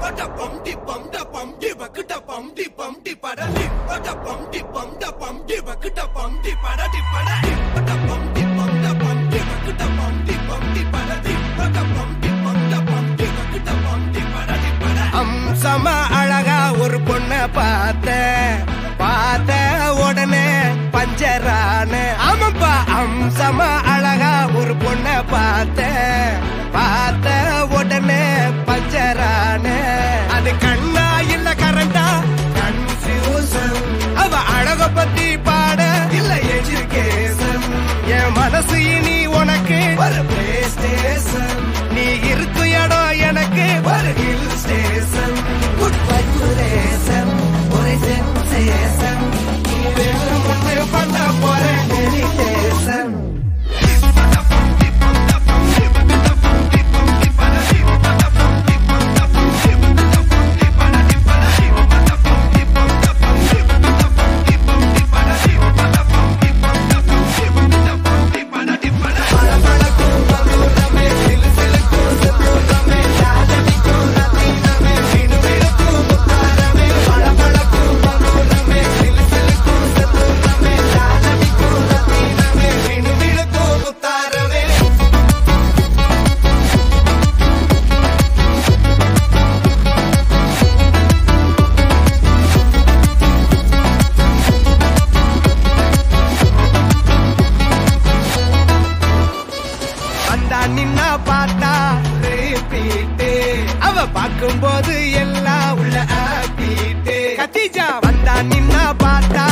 பட பம் டி பம் ட பம் டி பக்கிட்ட பம் டி பம் டி பட டி பட பம் டி பம் ட பம் டி பக்கிட்ட பம் டி பட டி பட டி பட பம் டி பம் ட பம் டி பக்கிட்ட பம் டி பம் டி பட டி பட பம் டி பம் ட பம் டி பக்கிட்ட பம் டி பட டி பட அம்சமா அழகா ஒரு பொண்ண பார்த்த பார்த்த உடனே பஞ்சரான ஆமாப்பா அம்சமா அழகா ஒரு பொண்ண பார்த்த பார்த்த உடனே பஞ்சரான அது கண்ணா இல்ல கரண்டா கன்ஃபியூசன் அவ அழக பத்தி பாட இல்ல எஜுகேஷன் என் மனசு இனி உனக்கு ஒரு பிளே ஸ்டேஷன் நீ இருக்கும் இடம் எனக்கு ஒரு ஹில் ஸ்டேஷன் குட் வைப்ரேஷன் ஒரு சென்சேஷன் நீ வேணும் ஒன்று பண்ண போற மெடிடேஷன் முத்தாரவே வந்தா நின்னா பார்த்தா repeat. அவ பார்க்கும்போது எல்லாம் உள்ள ஆப்பிட்டு கத்திஜா வந்தா நின்னா பார்த்தா